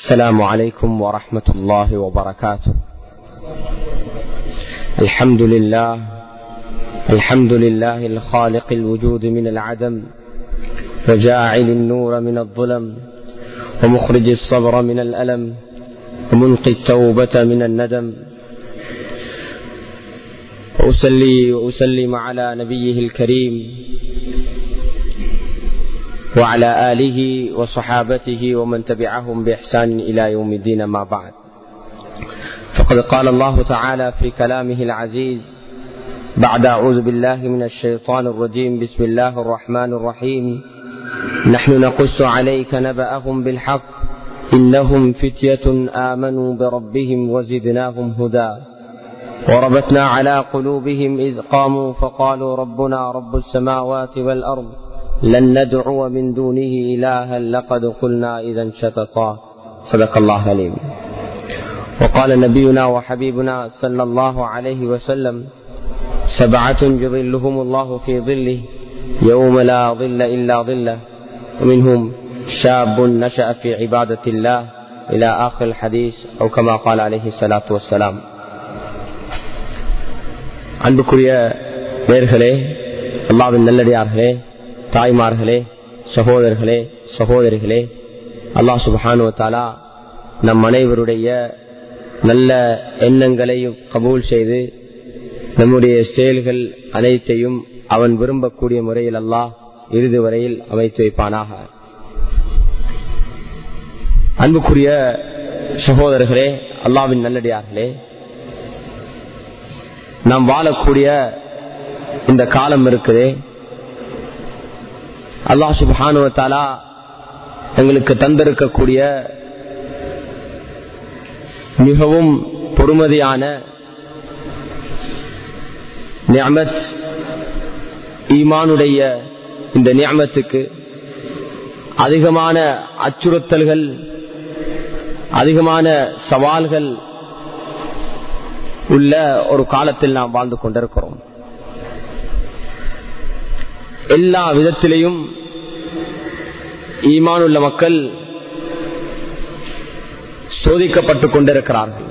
السلام عليكم ورحمة الله وبركاته الحمد لله الحمد لله الخالق الوجود من العدم وجاعل النور من الظلم ومخرج الصبر من الألم ومنقي التوبة من الندم وأسلي وأسلم على نبيه الكريم وعلى آله وصحابته ومن تبعهم بإحسان إلى يوم الدين ما بعد فقد قال الله تعالى في كلامه العزيز بعد أعوذ بالله من الشيطان الرجيم بسم الله الرحمن الرحيم نحن نقص عليك نبأهم بالحق إنهم فتية آمنوا بربهم وزدناهم هدى وربتنا على قلوبهم إذ قاموا فقالوا ربنا رب السماوات والأرض لن ندعو من دونه إلها لقد قلنا إذا شتطا صدق الله العليم وقال نبينا وحبيبنا صلى الله عليه وسلم سبعة يظلهم الله في ظله يوم لا ظل إلا ظله ومنهم شاب نشأ في عبادة الله إلى آخر الحديث أو كما قال عليه الصلاة والسلام அன்புக்குரிய நேர்களே அல்லாவின் நல்லடியார்களே தாய்மார்களே சகோதரர்களே சகோதரிகளே அல்லாஹ் சுபானுவத்தாலா நம் அனைவருடைய நல்ல எண்ணங்களையும் கபூல் செய்து நம்முடைய செயல்கள் அனைத்தையும் அவன் விரும்பக்கூடிய முறையில் அல்லாஹ் இறுதி வரையில் அமைத்து வைப்பானாக அன்புக்குரிய சகோதரர்களே அல்லாவின் நல்லடியார்களே நாம் வாழக்கூடிய இந்த காலம் இருக்குதே அல்லா சுபானுவத்தாலா எங்களுக்கு தந்திருக்கக்கூடிய மிகவும் பொறுமதியான நியமத் ஈமானுடைய இந்த நியமத்துக்கு அதிகமான அச்சுறுத்தல்கள் அதிகமான சவால்கள் உள்ள ஒரு காலத்தில் நாம் வாழ்ந்து கொண்டிருக்கிறோம் எல்லா விதத்திலையும் ஈமானுள்ள மக்கள் சோதிக்கப்பட்டுக் கொண்டிருக்கிறார்கள்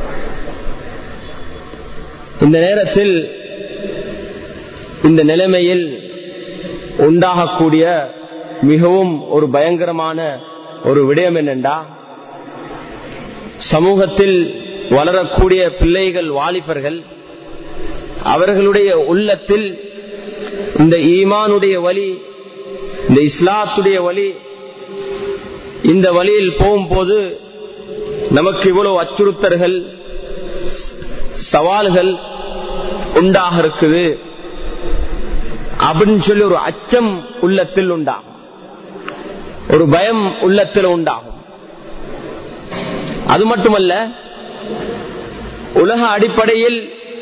இந்த நேரத்தில் இந்த நிலைமையில் உண்டாகக்கூடிய மிகவும் ஒரு பயங்கரமான ஒரு விடயம் என்னென்றா சமூகத்தில் வளரக்கூடிய பிள்ளைகள் வாலிபர்கள் அவர்களுடைய உள்ளத்தில் இந்த ஈமானுடைய வழி இந்த இஸ்லாத்துடைய வழி இந்த வழியில் போகும்போது நமக்கு இவ்வளவு அச்சுறுத்தல்கள் சவால்கள் உண்டாக இருக்குது அப்படின்னு சொல்லி ஒரு அச்சம் உள்ளத்தில் உண்டாகும் ஒரு பயம் உள்ளத்தில் உண்டாகும் அது மட்டுமல்ல உலக அடிப்படையில்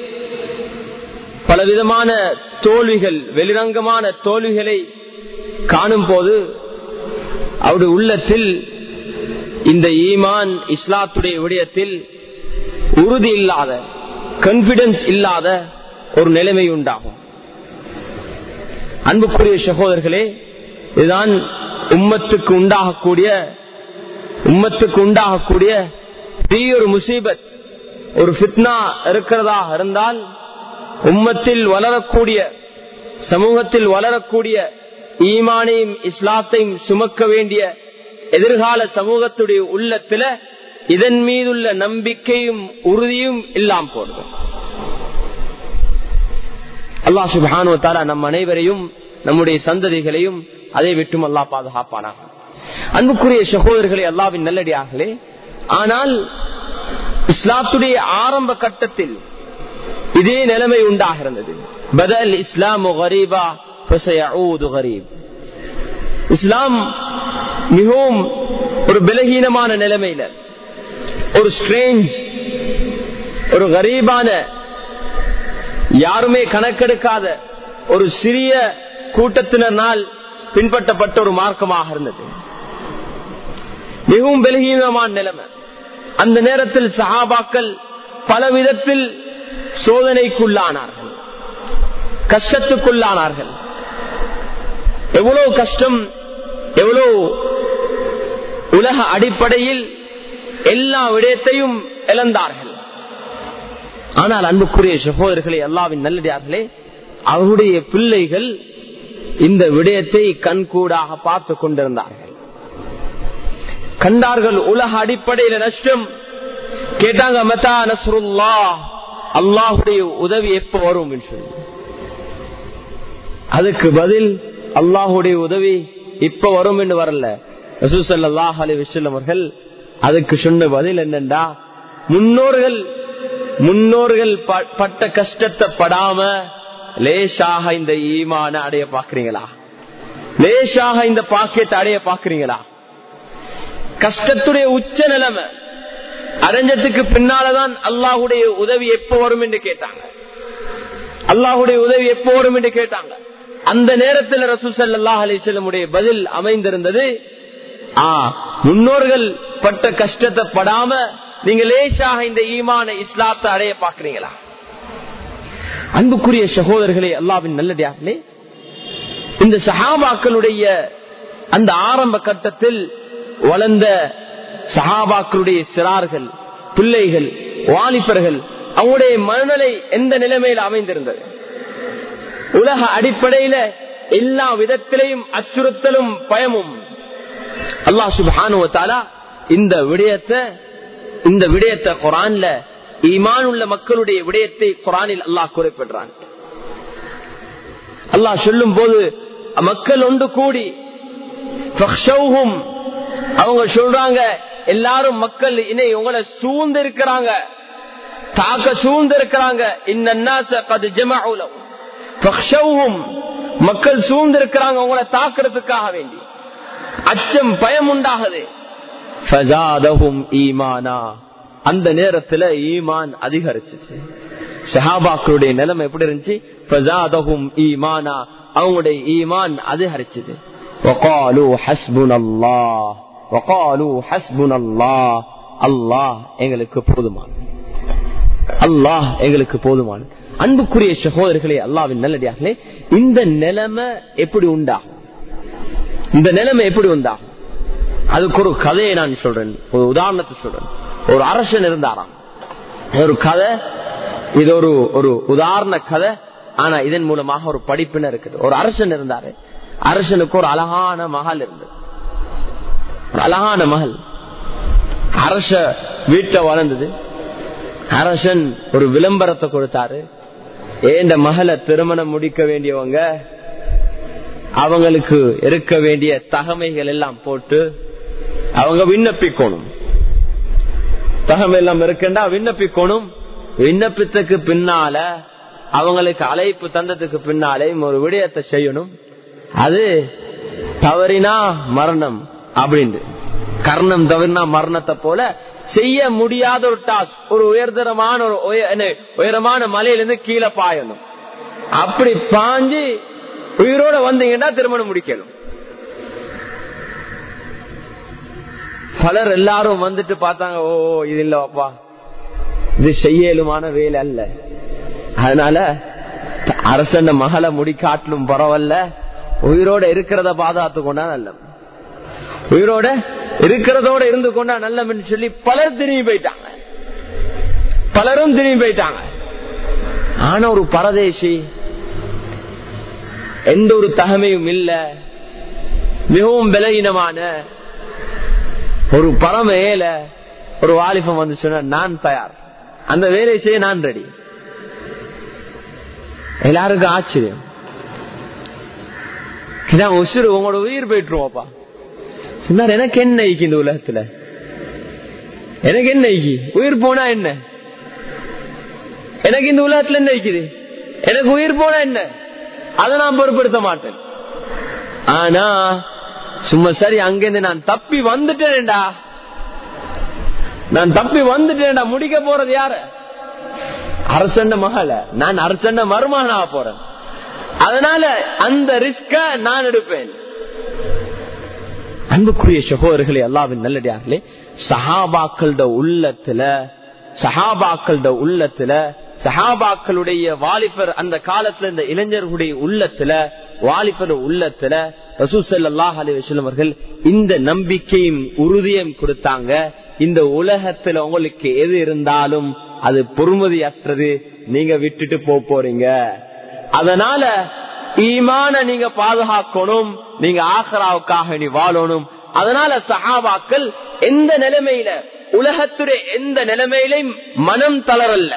பலவிதமான தோல்விகள் வெளிரங்கமான தோல்விகளை காணும் போது அவருடைய உள்ளத்தில் இந்த ஈமான் இஸ்லாத்துடைய விடயத்தில் உறுதி இல்லாத கான்பிடன்ஸ் இல்லாத ஒரு நிலைமை உண்டாகும் அன்புக்குரிய சகோதரர்களே இதுதான் உம்மத்துக்கு உண்டாகக்கூடிய உம்மத்துக்கு உண்டாகக்கூடிய பெரிய ஒரு முசீபத் ஒரு ஃபித்னா இருக்கிறதா இருந்தால் உம்மத்தில் வளரக்கூடிய சமூகத்தில் வளரக்கூடிய ஈமானையும் இஸ்லாத்தையும் சுமக்க வேண்டிய எதிர்கால சமூகத்துடைய உள்ளத்துல இதன் மீதுள்ள நம்பிக்கையும் உறுதியும் இல்லாம் போடுது அல்லா சுபானு தாரா நம் அனைவரையும் நம்முடைய சந்ததிகளையும் அதை விட்டும் அல்லா பாதுகாப்பானாக அன்புக்குரிய சகோதரர்களை அல்லாவின் நல்லடியார்களே ஆனால் இஸ்லாத்துடைய ஆரம்ப கட்டத்தில் இதே நிலைமை உண்டாகிறது பதல் இஸ்லாம் இஸ்லாம் மிகவும் ஒரு பலகீனமான நிலைமையில ஒரு ஸ்ட்ரேஞ்ச் ஒரு கரீபான யாருமே கணக்கெடுக்காத ஒரு சிறிய கூட்டத்தினரால் பின்பற்றப்பட்ட ஒரு மார்க்கமாக இருந்தது மிகவும் பலகீனமான நிலைமை அந்த நேரத்தில் சஹாபாக்கள் பல விதத்தில் சோதனைக்குள்ளானார்கள் கஷ்டத்துக்குள்ளானார்கள் எவ்வளவு கஷ்டம் எவ்வளவு உலக அடிப்படையில் எல்லா விடயத்தையும் இழந்தார்கள் ஆனால் அன்புக்குரிய சகோதரர்களே அல்லாவின் நல்லடியார்களே அவருடைய பிள்ளைகள் இந்த விடயத்தை கண்கூடாக பார்த்து கொண்டிருந்தார்கள் கண்டார்கள் உலக அடிப்படையில நஷ்டம் கேட்டாங்க மதா நஸ்ருல்லா அல்லாஹுடைய உதவி எப்ப வரும் என்று சொல்லி அதுக்கு பதில் அல்லாஹுடைய உதவி இப்ப வரும் என்று வரல ரசூசல்லாஹ் அலி வசல்லம் அவர்கள் அதுக்கு சொன்ன பதில் என்னண்டா முன்னோர்கள் முன்னோர்கள் பட்ட கஷ்டத்தை படாம லேசாக இந்த ஈமான அடைய பாக்குறீங்களா லேசாக இந்த பாக்கியத்தை அடைய பாக்குறீங்களா கஷ்டத்துடைய உச்ச நிலைமை அடைஞ்சதுக்கு பின்னாலதான் அல்லாஹுடைய உதவி எப்ப வரும் என்று கேட்டாங்க அல்லாஹுடைய உதவி எப்ப வரும் என்று கேட்டாங்க அந்த நேரத்தில் ரசூசல்லாஹ் அலிசல்லமுடைய பதில் அமைந்திருந்தது ஆ முன்னோர்கள் பட்ட கஷ்டத்தை படாம நீங்க லேசாக இந்த ஈமான இஸ்லாத்தை அடைய பாக்குறீங்களா அன்புக்குரிய சகோதரர்களே அல்லாவின் நல்லடியார்களே இந்த சஹாபாக்களுடைய அந்த ஆரம்ப கட்டத்தில் வளர்ந்த சஹாபாக்களுடைய சிறார்கள் பிள்ளைகள் வாலிபர்கள் அவங்களுடைய மனநிலை எந்த நிலைமையில் அமைந்திருந்தது உலக அடிப்படையில எல்லா விதத்திலையும் அச்சுறுத்தலும் பயமும் அல்லாஹ் சுபானுவத்தாலா இந்த விடயத்தை இந்த விடயத்தை குரான்ல ஈமான் உள்ள மக்களுடைய விடயத்தை குரானில் அல்லாஹ் குறிப்பிடுறான் அல்லாஹ் சொல்லும் போது மக்கள் ஒன்று கூடி அவங்க சொல்றாங்க எல்லாரும் மக்கள் இணை உங்களை சூழ்ந்து இருக்கிறாங்க தாக்க சூழ்ந்து இருக்கிறாங்க மக்கள் சூழ்ந்து இருக்கிறாங்க உங்களை தாக்குறதுக்காக வேண்டி அச்சம் பயம் உண்டாகுது ஈமானா அந்த நேரத்துல ஈமான் அதிகரிச்சு ஷஹாபாக்களுடைய நிலைமை எப்படி இருந்துச்சு ஃபஸாதஹும் ஈமானா அவங்களுடைய ஈமான் அதிகரிச்சது وقالوا حسبنا الله وقالوا حسبنا الله அல்லாஹ் எங்களுக்கு போதுமான அல்லாஹ் எங்களுக்கு போதுமான அன்புக்குரிய சகோதரர்களே அல்லாவின் நல்லடியார்களே இந்த நிலைமை எப்படி உண்டாகும் இந்த நிலைமை எப்படி உண்டாகும் அதுக்கு ஒரு கதையை நான் சொல்றேன் ஒரு உதாரணத்தை சொல்றேன் ஒரு அரசன் இருந்தாராம் ஒரு கதை இது ஒரு ஒரு உதாரண கதை ஆனா இதன் மூலமாக ஒரு படிப்பின இருக்குது ஒரு அரசன் இருந்தாரு அரசனுக்கு ஒரு அழகான மகள் இருந்தது ஒரு அழகான மகள் அரச வீட்டை வளர்ந்தது அரசன் ஒரு விளம்பரத்தை கொடுத்தாரு ஏண்ட மகளை திருமணம் முடிக்க வேண்டியவங்க அவங்களுக்கு இருக்க வேண்டிய தகமைகள் எல்லாம் போட்டு அவங்க விண்ணப்பிக்கணும் தகமை எல்லாம் இருக்கண்டா விண்ணப்பிக்கணும் விண்ணப்பித்ததுக்கு பின்னால அவங்களுக்கு அழைப்பு தந்ததுக்கு பின்னாலேயும் ஒரு விடயத்தை செய்யணும் அது தவறினா மரணம் அப்படின்னு கர்ணம் தவறினா மரணத்தை போல செய்ய முடியாத ஒரு டாஸ்க் ஒரு உயர்தரமான ஒரு உயரமான மலையிலிருந்து கீழே பாயணும் அப்படி பாஞ்சு உயிரோட வந்தீங்கன்னா திருமணம் முடிக்கணும் பலர் எல்லாரும் வந்துட்டு பார்த்தாங்க ஓ இது இல்லப்பா இது செய்யலுமான வேலை அல்ல அதனால அரசன் மகளை முடிக்காட்டிலும் பரவாயில்ல உயிரோட இருக்கிறத பாதுகாத்து கொண்டா நல்ல உயிரோட இருக்கிறதோட இருந்து கொண்டா நல்லம்னு சொல்லி பலர் திரும்பி போயிட்டாங்க பலரும் திரும்பி போயிட்டாங்க ஆனா ஒரு பரதேசி எந்த ஒரு தகமையும் இல்ல மிகவும் பலகீனமான ஒரு பரம ஏல ஒரு வாலிபம் வந்து சொன்ன நான் தயார் அந்த வேலையை செய்ய நான் ரெடி எல்லாருக்கும் ஆச்சரியம் உசுறு உங்களோட உயிர் போயிட்டுருவோப்பா சொன்னார் எனக்கு என்ன ஐக்கி இந்த உலகத்துல எனக்கு என்ன ஐக்கி உயிர் போனா என்ன எனக்கு இந்த உலகத்துல என்ன ஐக்குது எனக்கு உயிர் போனா என்ன அதை நான் பொருட்படுத்த மாட்டேன் ஆனா சும்மா சரி அங்கிருந்து நான் தப்பி வந்துட்டேன்டா நான் தப்பி வந்துட்டேன்டா முடிக்க போறது யாரு அரசண்ட மகள நான் அரசண்ட மருமகனா போறேன் அதனால அந்த ரிஸ்க நான் எடுப்பேன் அன்புக்குரிய சகோதரர்களே அல்லாவின் நல்லடியார்களே சஹாபாக்களோட உள்ளத்துல சஹாபாக்களோட உள்ளத்துல சஹாபாக்களுடைய வாலிபர் அந்த காலத்துல இந்த இளைஞர்களுடைய உள்ளத்துல வாலிபர் உள்ளத்துல ரசூசல்லாஹ் அலி வசலம் அவர்கள் இந்த நம்பிக்கையும் உறுதியும் கொடுத்தாங்க இந்த உலகத்துல உங்களுக்கு எது இருந்தாலும் அது பொறுமதியற்றது நீங்க விட்டுட்டு போக போறீங்க அதனால ஈமான நீங்க பாதுகாக்கணும் நீங்க ஆசராவுக்காக நீ வாழணும் அதனால சஹாபாக்கள் எந்த நிலைமையில உலகத்துடைய எந்த நிலைமையிலையும் மனம் தளரல்ல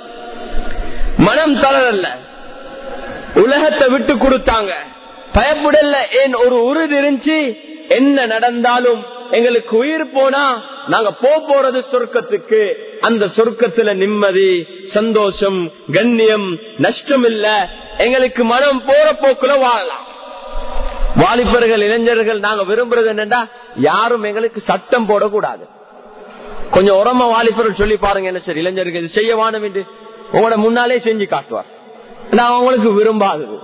மனம் தளரல்ல உலகத்தை விட்டு கொடுத்தாங்க பயப்படல ஏன் ஒரு உறுதி இருந்துச்சு என்ன நடந்தாலும் எங்களுக்கு உயிர் போனா நாங்க போக போறது சொர்க்கத்துக்கு அந்த சொர்க்கத்துல நிம்மதி சந்தோஷம் கண்ணியம் நஷ்டம் இல்ல எங்களுக்கு மனம் போற போக்குல வாழலாம் வாலிபர்கள் இளைஞர்கள் நாங்க விரும்புறது என்னன்னா யாரும் எங்களுக்கு சட்டம் போடக்கூடாது கொஞ்சம் உரம வாலிபர்கள் சொல்லி பாருங்க என்ன சரி இளைஞர்கள் இது செய்ய வானம் என்று உங்களோட முன்னாலே செஞ்சு காட்டுவார் நான் அவங்களுக்கு விரும்பாதது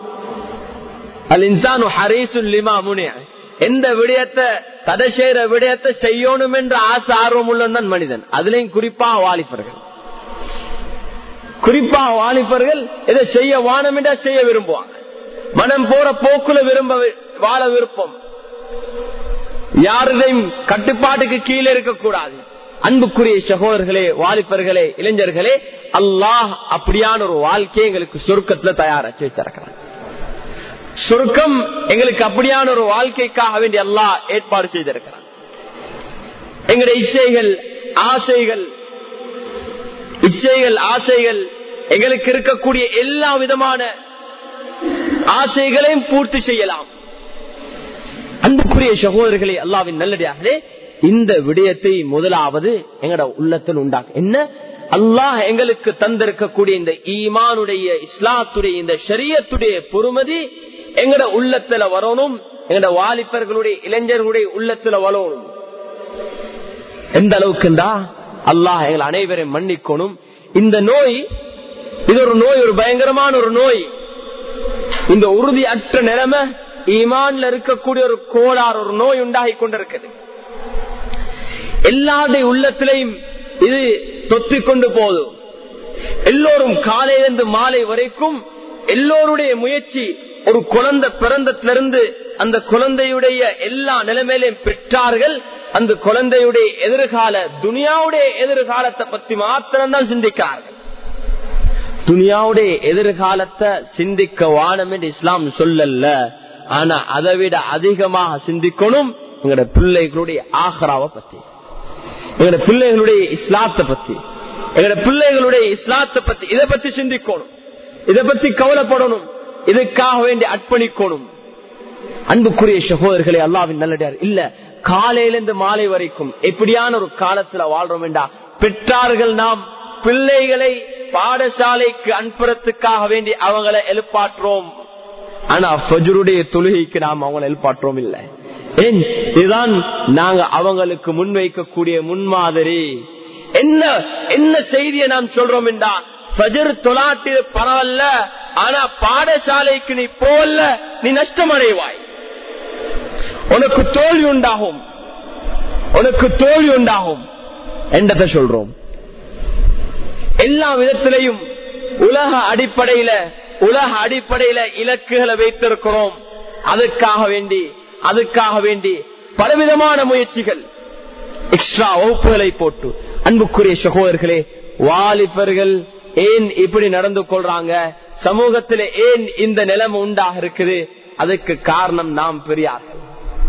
அல் இன்சான் ஹரீசுல்லிமா முனிய எந்த விடயத்தை தடை செய்யற விடயத்தை செய்யணும் என்ற ஆசை ஆர்வம் உள்ளதான் மனிதன் அதுலயும் குறிப்பா வாலிபர்கள் குறிப்பா வாலிபர்கள் இதை செய்ய வானம் என்றா செய்ய விரும்புவாங்க மனம் போற போக்குல விரும்ப வாழ விருப்பம் யாருதையும் கட்டுப்பாட்டுக்கு கீழே இருக்கக்கூடாது அன்புக்குரிய சகோதரர்களே வாலிபர்களே இளைஞர்களே அல்லாஹ் அப்படியான ஒரு வாழ்க்கையை எங்களுக்கு சுருக்கத்துல தயாராச்சு வச்சிருக்கிறான் சுருக்கம் எங்களுக்கு அப்படியான ஒரு வாழ்க்கைக்காக வேண்டி அல்லாஹ் ஏற்பாடு செய்திருக்கிறான் எங்களுடைய இச்சைகள் ஆசைகள் இச்சைகள் ஆசைகள் எங்களுக்கு இருக்கக்கூடிய எல்லா விதமான ஆசைகளையும் பூர்த்தி செய்யலாம் அன்புக்குரிய சகோதரர்களே அல்லாவின் நல்லடியாகவே இந்த விடயத்தை முதலாவது எங்கட உள்ளத்தில் உண்டாக்க என்ன அல்லாஹ் எங்களுக்கு தந்திருக்கக்கூடிய இந்த ஈமானுடைய இஸ்லாத்துடைய இந்த ஷரியத்துடைய பொறுமதி எங்கட உள்ளத்துல வரணும் எங்கட வாலிபர்களுடைய இளைஞர்களுடைய உள்ளத்துல வரணும் எந்த அளவுக்குண்டா அல்லாஹ் எங்கள் அனைவரையும் மன்னிக்கணும் இந்த நோய் இது ஒரு நோய் ஒரு பயங்கரமான ஒரு நோய் இந்த உறுதி அற்ற நிலைமை ஈமான்ல இருக்கக்கூடிய ஒரு கோளாறு ஒரு நோய் உண்டாகி கொண்டிருக்குது எல்லாருடைய உள்ளத்திலையும் இது தொத்திக் கொண்டு போதும் எல்லோரும் காலையிலிருந்து மாலை வரைக்கும் எல்லோருடைய முயற்சி ஒரு குழந்தை பிறந்தத்திலிருந்து அந்த குழந்தையுடைய எல்லா நிலைமையிலையும் பெற்றார்கள் அந்த குழந்தையுடைய எதிர்கால துனியாவுடைய எதிர்காலத்தை பத்தி மாத்திரம்தான் சிந்திக்கிறார்கள் துனியாவுடைய எதிர்காலத்தை சிந்திக்க வானம் என்று இஸ்லாம் சொல்லல ஆனா அதை விட அதிகமாக சிந்திக்கணும் எங்களோட பிள்ளைகளுடைய ஆஹராவை பத்தி எங்களோட பிள்ளைகளுடைய இஸ்லாத்தை பத்தி எங்களோட பிள்ளைகளுடைய இஸ்லாத்தை பத்தி இதை பத்தி சிந்திக்கணும் இதை பத்தி கவலைப்படணும் இதுக்காக வேண்டி அர்ப்பணிக்கணும் அன்புக்குரிய சகோதரர்களே அல்லாவின் நல்லடியார் இல்ல காலையிலிருந்து மாலை வரைக்கும் எப்படியான ஒரு காலத்துல வாழ்றோம் என்றா பெற்றார்கள் நாம் பிள்ளைகளை பாடசாலைக்கு அனுப்புறதுக்காக வேண்டி அவங்களை எழுப்பாற்றோம் ஆனா ஃபஜருடைய தொழுகைக்கு நாம் அவங்களை எழுப்பாற்றோம் இல்லை ஏன் இதுதான் நாங்க அவங்களுக்கு முன்வைக்கக்கூடிய முன்மாதிரி என்ன என்ன செய்தியை நாம் சொல்றோம் என்றா ஃபஜர் தொலாட்டி பரவாயில்ல ஆனா பாடசாலைக்கு நீ போல நீ நஷ்டமடைவாய் உனக்கு தோல்வி உண்டாகும் உனக்கு தோல்வி உண்டாகும் என்றதை சொல்றோம் எல்லா விதத்திலையும் உலக அடிப்படையில உலக அடிப்படையில இலக்குகளை வைத்திருக்கிறோம் அதுக்காக வேண்டி அதுக்காக வேண்டி பலவிதமான முயற்சிகள் எக்ஸ்ட்ரா வகுப்புகளை போட்டு அன்புக்குரிய சகோதரர்களே வாலிபர்கள் ஏன் இப்படி நடந்து கொள்றாங்க சமூகத்தில ஏன் இந்த நிலைமை உண்டாக இருக்குது அதுக்கு காரணம் நாம் பெரியார்கள்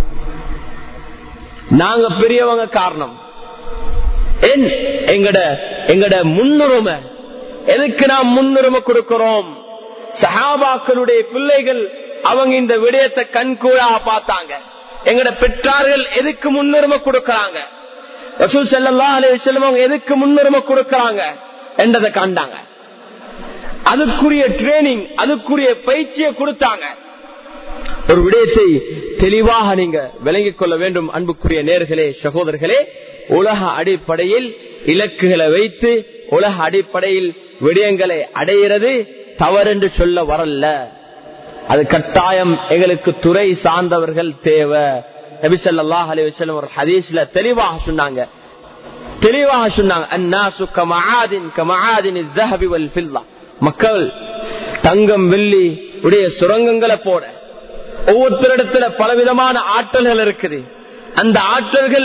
நாங்க பெரியவங்க காரணம் ஏன் எங்கட எங்கட முன்னுரிமை எதுக்கு நாம் முன்னுரிமை கொடுக்கிறோம் சஹாபாக்களுடைய பிள்ளைகள் அவங்க இந்த விடயத்தை கண்கூடாக பார்த்தாங்க எங்கட பெற்றார்கள் எதுக்கு முன்னுரிமை கொடுக்கறாங்க ரசூல் செல்லா அலி செல்வங்க எதுக்கு முன்னுரிமை கொடுக்கறாங்க என்றதை கண்டாங்க அதுக்குரிய ட்ரைனிங் அதுக்குரிய பயிற்சியை கொடுத்தாங்க ஒரு விடயத்தை தெளிவாக நீங்க விளங்கிக் கொள்ள வேண்டும் அன்புக்குரிய நேர்களே சகோதரர்களே உலக அடிப்படையில் இலக்குகளை வைத்து உலக அடிப்படையில் விடயங்களை அடையிறது தவறென்று சொல்ல வரல அது கட்டாயம் எங்களுக்கு துறை சார்ந்தவர்கள் தேவை நபிசல்லாஹ் அலி வசல்லம் ஒரு ஹதீஸ்ல தெளிவாக சொன்னாங்க தெளிவாக சொன்னாங்க அந்நாசு கமாதின் கமாதின் மக்கள் தங்கம் வெள்ளி உடைய சுரங்கங்களை போட ஒவ்வொருத்தரிடத்துல பலவிதமான ஆற்றல்கள் இருக்குது அந்த ஆற்றல்கள்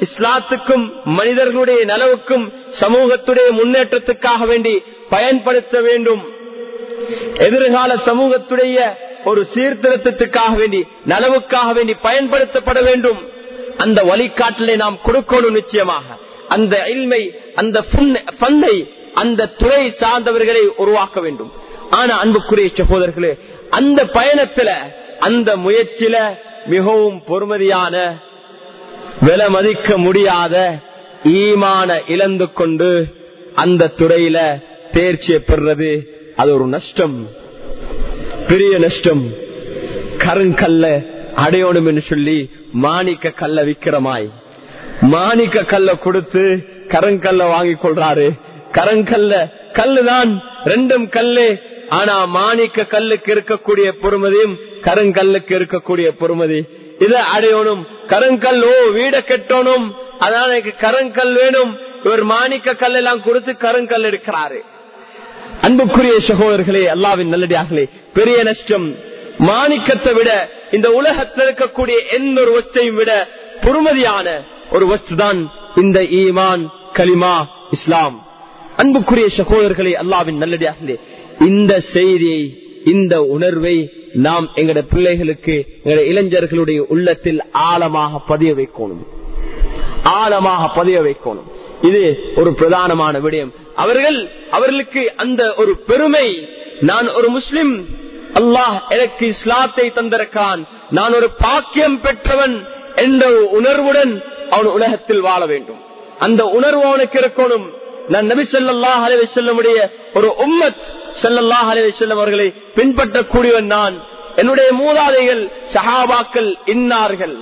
இஸ்லாத்துக்கும் மனிதர்களுடைய நலவுக்கும் சமூகத்துடைய முன்னேற்றத்துக்காக வேண்டி பயன்படுத்த வேண்டும் எதிர்கால சமூகத்துடைய ஒரு சீர்திருத்தத்துக்காக வேண்டி நலவுக்காக வேண்டி பயன்படுத்தப்பட வேண்டும் அந்த வழிகாட்டலை நாம் கொடுக்கணும் நிச்சயமாக அந்த இல்மை அந்த பந்தை அந்த துறை சார்ந்தவர்களை உருவாக்க வேண்டும் ஆனா அன்புக்குரிய சகோதரர்களே அந்த பயணத்துல அந்த முயற்சியில மிகவும் பொறுமதியான விலை மதிக்க முடியாத ஈமான இழந்து கொண்டு அந்த துறையில தேர்ச்சியை பெறுறது அது ஒரு நஷ்டம் பெரிய நஷ்டம் கருங்கல்ல அடையணும் என்று சொல்லி மாணிக்க கல்ல விக்கிறமாய் மாணிக்க கல்ல கொடுத்து கருங்கல்ல வாங்கி கொள்றாரு கருங்கல்ல கல்லுதான் ரெண்டும் கல்லு ஆனா மாணிக்க கல்லுக்கு இருக்கக்கூடிய பொறுமதியும் கருங்கல்லுக்கு இருக்கக்கூடிய பொறுமதி இதை அடையணும் கருங்கல் ஓ வீட கெட்டணும் அதனால எனக்கு கருங்கல் வேணும் இவர் மாணிக்க கல் எல்லாம் கொடுத்து கருங்கல் எடுக்கிறாரு அன்புக்குரிய சகோதரர்களே அல்லாவின் நல்லடியார்களே பெரிய நஷ்டம் மாணிக்கத்தை விட இந்த உலகத்தில் இருக்கக்கூடிய எந்த ஒரு வஸ்தையும் விட பொறுமதியான ஒரு வஸ்து தான் இந்த ஈமான் கலிமா இஸ்லாம் அன்புக்குரிய சகோதரர்களே அல்லாவின் நல்லடியார்களே இந்த செய்தியை இந்த உணர்வை நாம் எங்கட பிள்ளைகளுக்கு எங்கட இளைஞர்களுடைய உள்ளத்தில் ஆழமாக பதிய வைக்கணும் ஆழமாக பதிய வைக்கணும் இது ஒரு பிரதானமான விடயம் அவர்கள் அவர்களுக்கு அந்த ஒரு பெருமை நான் ஒரு முஸ்லிம் அல்லாஹ் எனக்கு இஸ்லாத்தை தந்திருக்கான் நான் ஒரு பாக்கியம் பெற்றவன் என்ற உணர்வுடன் அவன் உலகத்தில் வாழ வேண்டும் அந்த உணர்வு அவனுக்கு இருக்கணும் நான் நபி சொல்லாஹ் அலைவை செல்லமுடைய ஒரு உம்மத் செல்லல்லாஹ் அலைவை செல்லும் அவர்களை பின்பற்றக்கூடியவன் நான் என்னுடைய மூதாதைகள் சஹாபாக்கள் இன்னார்கள்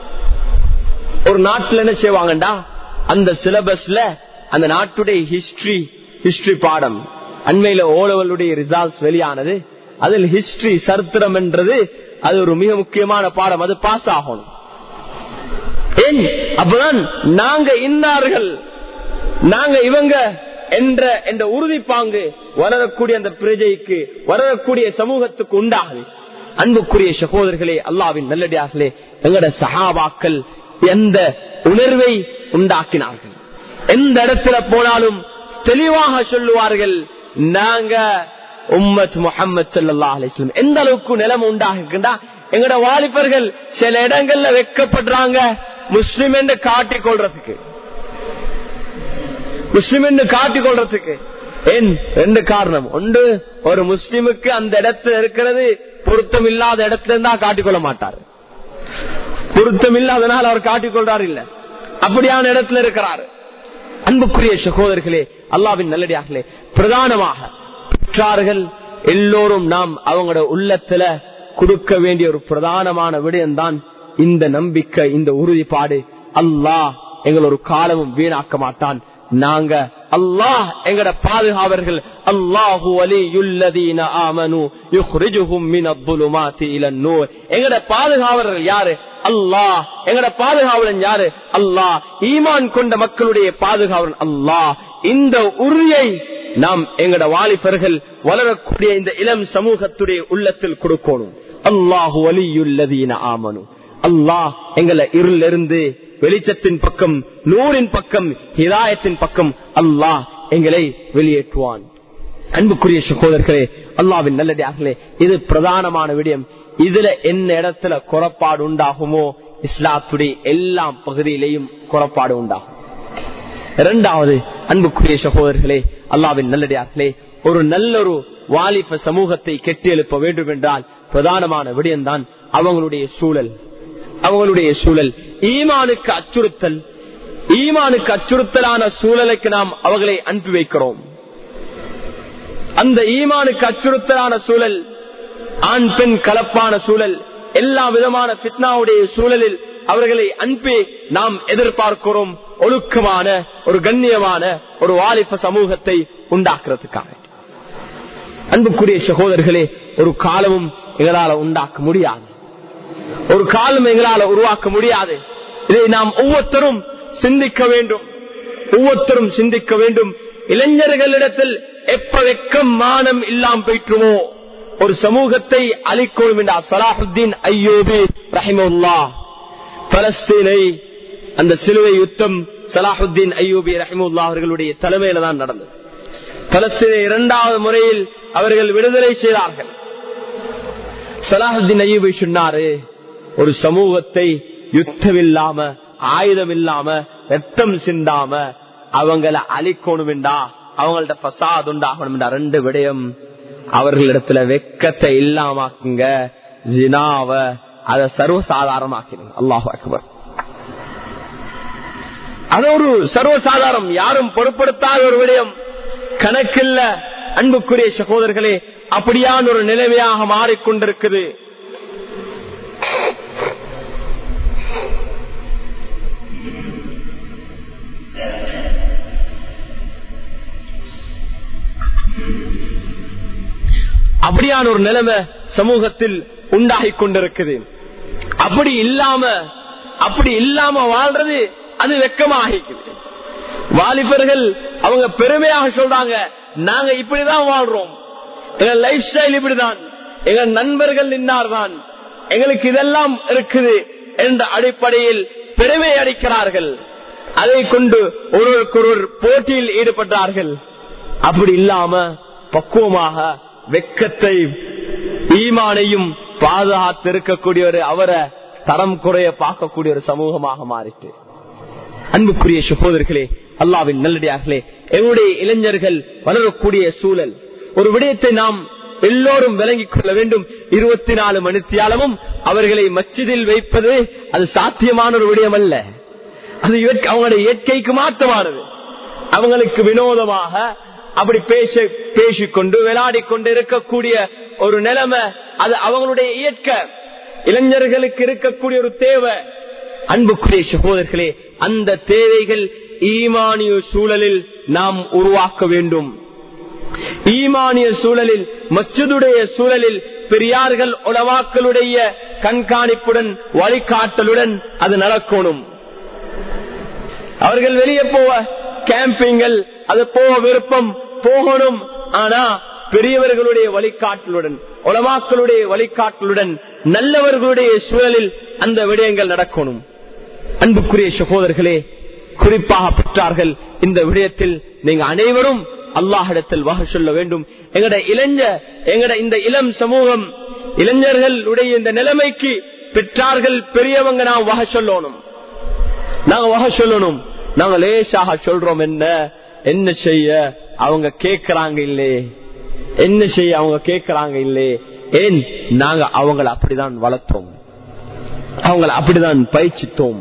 ஒரு நாட்டில் என்ன செய்வாங்கண்டா அந்த சிலபஸ்ல அந்த நாட்டுடைய ஹிஸ்டரி ஹிஸ்டரி பாடம் அண்மையில ஓலவலுடைய ரிசல்ட்ஸ் வெளியானது அதில் ஹிஸ்டரி சரித்திரம் என்றது அது ஒரு மிக முக்கியமான பாடம் அது பாஸ் ஆகணும் ஏன் அப்பதான் நாங்க இன்னார்கள் நாங்க இவங்க என்ற என்ற உறுதிப்பாங்கு வளரக்கூடிய அந்த பிரஜைக்கு வளரக்கூடிய சமூகத்துக்கு உண்டாகுது அன்புக்குரிய சகோதரர்களே அல்லாவின் நல்லடியார்களே எங்கட சகாபாக்கள் எந்த உணர்வை உண்டாக்கினார்கள் எந்த இடத்துல போனாலும் தெளிவாக சொல்லுவார்கள் நாங்க உம்மத் முகமது சல்லா அலிஸ்லம் எந்த அளவுக்கு நிலைமை உண்டாகுண்டா எங்கட வாலிபர்கள் சில இடங்கள்ல வைக்கப்படுறாங்க முஸ்லிம் என்று காட்டிக் கொள்றதுக்கு முஸ்லிம் என்று காட்டிக் கொள்றதுக்கு ஏன் ரெண்டு காரணம் ஒன்று ஒரு முஸ்லிமுக்கு அந்த இடத்துல இருக்கிறது பொருத்தம் இல்லாத இடத்துல இருந்தா காட்டிக்கொள்ள மாட்டார் பொருத்தம் இல்லாதனால் அவர் காட்டிக்கொள்றார் இல்ல அப்படியான இடத்துல இருக்கிறார் அன்புக்குரிய சகோதரர்களே அல்லாவின் நல்லடியார்களே பிரதானமாக பெற்றார்கள் எல்லோரும் நாம் அவங்களோட உள்ளத்துல கொடுக்க வேண்டிய ஒரு பிரதானமான விடயம்தான் இந்த நம்பிக்கை இந்த உறுதிப்பாடு அல்லாஹ் எங்கள் ஒரு காலமும் வீணாக்க மாட்டான் நாங்க அல்லாஹ் எங்கட பாதுகாவர்கள் அல்லாஹு வலியுல்லதீன ஆமனு யுஹ்ரிஜுஹும் மினத்-துலுமாத்தி இலன்-நூர் எங்கட பாதுகாவலர்கள் யாரு அல்லாஹ் எங்கட பாதுகாவலன் யாரு அல்லாஹ் ஈமான் கொண்ட மக்களுடைய பாதுகாவலன் அல்லாஹ் இந்த உறுதியை நாம் எங்கட வாலிபர்கள் வளரக்கூடிய இந்த இளம் சமூகத்துடைய உள்ளத்தில் கொடுக்கணும் அல்லாஹு வலியுல்லதீன ஆமனு அல்லாஹ் எங்களை இருளிலிருந்து வெளிச்சத்தின் பக்கம் நூறின் பக்கம் ஹிதாயத்தின் பக்கம் அல்லாஹ் எங்களை வெளியேற்றுவான் அன்புக்குரிய சகோதரர்களே அல்லாவின் நல்லடியார்களே இது பிரதானமான விடயம் இதுல என்ன இடத்துல குறப்பாடு உண்டாகுமோ இஸ்லாத்துடைய எல்லா பகுதியிலையும் குறப்பாடு உண்டாகும் இரண்டாவது அன்புக்குரிய சகோதரர்களே அல்லாவின் நல்லடியார்களே ஒரு நல்ல ஒரு வாலிப சமூகத்தை கெட்டி எழுப்ப வேண்டும் என்றால் பிரதானமான விடயம்தான் அவங்களுடைய சூழல் அவங்களுடைய சூழல் ஈமானுக்கு அச்சுறுத்தல் ஈமானுக்கு அச்சுறுத்தலான சூழலுக்கு நாம் அவர்களை அனுப்பி வைக்கிறோம் அந்த ஈமானுக்கு அச்சுறுத்தலான சூழல் ஆண் பெண் கலப்பான சூழல் எல்லா விதமான பித்னாவுடைய சூழலில் அவர்களை அனுப்பி நாம் எதிர்பார்க்கிறோம் ஒழுக்கமான ஒரு கண்ணியமான ஒரு வாலிப சமூகத்தை உண்டாக்குறதுக்காக அன்புக்குரிய சகோதரர்களே ஒரு காலமும் எங்களால உண்டாக்க முடியாது ஒரு காலம் எங்களால உருவாக்க முடியாது இதை நாம் ஒவ்வொருத்தரும் சிந்திக்க வேண்டும் ஒவ்வொருத்தரும் சிந்திக்க வேண்டும் இளைஞர்களிடத்தில் எப்ப வெக்கம் மானம் இல்லாம போயிற்றுமோ ஒரு சமூகத்தை அழிக்கணும் என்றார் சலாஹுத்தீன் ஐயோபி ரஹிமுல்லா பலஸ்தீனை அந்த சிலுவை யுத்தம் சலாஹுத்தீன் ஐயூபி ரஹிமுல்லா அவர்களுடைய தலைமையில தான் நடந்தது பலஸ்தீனை இரண்டாவது முறையில் அவர்கள் விடுதலை செய்தார்கள் சலாஹுத்தீன் ஐயூபி சொன்னாரு ஒரு சமூகத்தை யுத்தம் இல்லாம ஆயுதம் இல்லாம ரத்தம் சிந்தாம அவங்களை அழிக்கணும்டா அவங்கள்ட்ட பசாத் உண்டாகணும்டா ரெண்டு விடயம் அவர்களிடத்துல வெக்கத்தை இல்லாமாக்குங்க ஜினாவ அதை சர்வசாதாரணமாக்கிடுங்க அல்லாஹ் அக்பர் அது ஒரு சர்வசாதாரம் யாரும் பொருட்படுத்தாத ஒரு விடயம் கணக்கில்ல அன்புக்குரிய சகோதரர்களே அப்படியான ஒரு நிலைமையாக மாறிக்கொண்டிருக்குது அப்படியான ஒரு நிலைமை சமூகத்தில் உண்டாகி கொண்டிருக்குது அப்படி இல்லாம அப்படி இல்லாம வாழ்றது அது வெக்கமாகிக்குது வாலிபர்கள் அவங்க பெருமையாக சொல்றாங்க நாங்க இப்படிதான் வாழ்றோம் எங்க லைஃப் ஸ்டைல் இப்படிதான் எங்க நண்பர்கள் நின்னார்தான் எங்களுக்கு இதெல்லாம் இருக்குது என்ற அடிப்படையில் பெருமை அடிக்கிறார்கள் அதை கொண்டு ஒருவருக்கொருவர் போட்டியில் ஈடுபட்டார்கள் அப்படி இல்லாம பக்குவமாக வெக்கத்தை ஈமானையும் பாதுகாத்து இருக்கக்கூடிய ஒரு அவரை தரம் குறைய பார்க்கக்கூடிய ஒரு சமூகமாக மாறிட்டு அன்புக்குரிய சகோதரர்களே அல்லாவின் நல்லடியார்களே எங்களுடைய இளைஞர்கள் வளரக்கூடிய சூழல் ஒரு விடயத்தை நாம் எல்லோரும் விளங்கிக் கொள்ள வேண்டும் இருபத்தி நாலு மணித்தியாலமும் அவர்களை மச்சிதில் வைப்பது அது சாத்தியமான ஒரு விடயம் அல்ல அது அவங்களுடைய இயற்கைக்கு மாற்றமானது அவங்களுக்கு வினோதமாக அப்படி பேச பேசிக்கொண்டு விளையாடி கொண்டு இருக்கக்கூடிய ஒரு நிலைமை அது அவங்களுடைய இயற்கை இளைஞர்களுக்கு இருக்கக்கூடிய ஒரு தேவை அன்புக்குரிய சகோதரர்களே அந்த தேவைகள் ஈமானிய சூழலில் நாம் உருவாக்க வேண்டும் ஈமானிய சூழலில் மச்சதுடைய சூழலில் பெரியார்கள் உலவாக்களுடைய கண்காணிப்புடன் வழிகாட்டலுடன் அது நடக்கணும் அவர்கள் வெளியே போவ கேம்பிங்கள் அது போக விருப்பம் போகணும் ஆனா பெரியவர்களுடைய வழிகாட்டலுடன் உலமாக்களுடைய வழிகாட்டலுடன் நல்லவர்களுடைய சூழலில் அந்த விடயங்கள் நடக்கணும் அன்புக்குரிய சகோதரர்களே குறிப்பாக பெற்றார்கள் இந்த விடயத்தில் நீங்க அனைவரும் அல்லாஹிடத்தில் வகை சொல்ல வேண்டும் எங்கட இளைஞ எங்கட இந்த இளம் சமூகம் இளைஞர்களுடைய இந்த நிலைமைக்கு பெற்றார்கள் பெரியவங்க நாம் வகை சொல்லணும் நாங்க வகை சொல்லணும் நாங்க லேசாக சொல்றோம் என்ன என்ன செய்ய அவங்க கேக்குறாங்க இல்லே என்ன செய்ய அவங்க கேக்குறாங்க இல்லே ஏன் நாங்க அவங்கள அப்படிதான் வளர்த்தோம் அவங்கள அப்படிதான் பயிற்சித்தோம்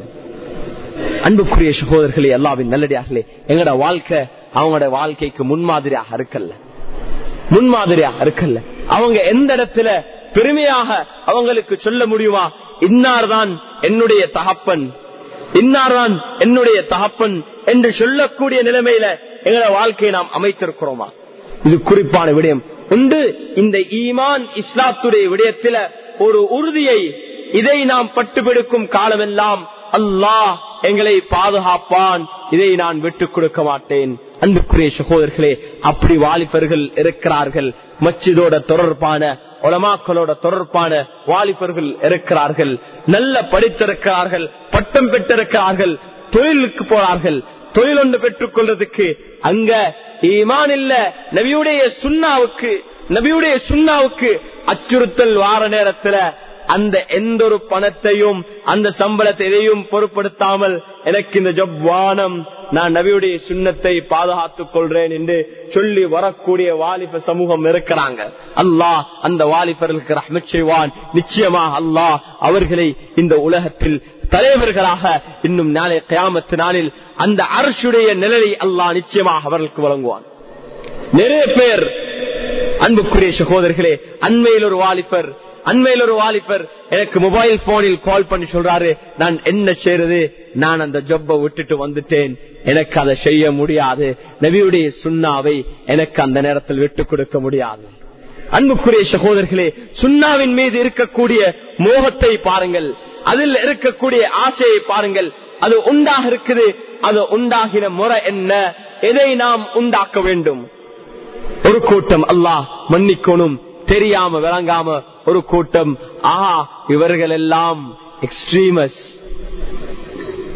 அன்புக்குரிய சகோதரர்களே எல்லாவின் நல்லடியார்களே எங்கட வாழ்க்கை அவங்களோட வாழ்க்கைக்கு முன்மாதிரியாக இருக்கல்ல முன்மாதிரியாக இருக்கல்ல அவங்க எந்த இடத்துல பெருமையாக அவங்களுக்கு சொல்ல முடியுமா இன்னார்தான் என்னுடைய தகப்பன் இன்னார்தான் என்னுடைய தகப்பன் என்று சொல்லக்கூடிய நிலைமையில எங்களோட வாழ்க்கையை நாம் அமைத்திருக்கிறோமா இது குறிப்பான விடயம் உண்டு இந்த ஈமான் இஸ்லாத்துடைய விடயத்தில ஒரு உறுதியை இதை நாம் பட்டுப்பிடிக்கும் காலமெல்லாம் அல்லாஹ் எங்களை பாதுகாப்பான் இதை நான் விட்டுக் கொடுக்க மாட்டேன் அன்புக்குரிய சகோதரர்களே அப்படி வாலிபர்கள் இருக்கிறார்கள் மச்சிதோட தொடர்பான உலமாக்களோட தொடர்பான வாலிபர்கள் இருக்கிறார்கள் நல்ல படித்திருக்கிறார்கள் பட்டம் பெற்றிருக்கிறார்கள் தொழிலுக்கு போறார்கள் தொழில் ஒன்று பெற்றுக் கொள்றதுக்கு அங்க ஈமான் இல்ல நபியுடைய சுண்ணாவுக்கு நபியுடைய சுண்ணாவுக்கு அச்சுறுத்தல் வார நேரத்துல அந்த எந்த ஒரு பணத்தையும் அந்த சம்பளத்தை எதையும் பொருட்படுத்தாமல் எனக்கு இந்த ஜப் வானம் நான் நபியுடைய சுண்ணத்தை பாதுகாத்துக் கொள்றேன் என்று சொல்லி வரக்கூடிய வாலிப சமூகம் இருக்கிறாங்க அல்லாஹ் அந்த வாலிபர்களுக்கு ரஹ்மத் செய்வான் நிச்சயமாக அல்லாஹ் அவர்களை இந்த உலகத்தில் தலைவர்களாக இன்னும் நாளை கயாமத்து நாளில் அந்த அரசுடைய நிலையை அல்லாஹ் நிச்சயமாக அவர்களுக்கு வழங்குவான் நிறைய பேர் அன்புக்குரிய சகோதரர்களே அண்மையில் ஒரு வாலிபர் அண்மையில் ஒரு வாலிபர் எனக்கு மொபைல் போனில் கால் பண்ணி சொல்றாரு நான் என்ன செய்யறது நான் அந்த ஜொப்ப விட்டுட்டு வந்துட்டேன் எனக்கு அதை செய்ய முடியாது நபியுடைய சுண்ணாவை எனக்கு அந்த நேரத்தில் விட்டு கொடுக்க முடியாது அன்புக்குரிய சகோதரர்களே சுண்ணாவின் மீது இருக்கக்கூடிய மோகத்தை பாருங்கள் அதில் இருக்கக்கூடிய ஆசையை பாருங்கள் அது உண்டாக இருக்குது அது உண்டாகின முறை என்ன எதை நாம் உண்டாக்க வேண்டும் ஒரு கூட்டம் அல்லாஹ் மன்னிக்கணும் தெரியாம விளங்காம ஒரு கூட்டம் ஆ இவர்கள் எல்லாம் எக்ஸ்ட்ரீமஸ்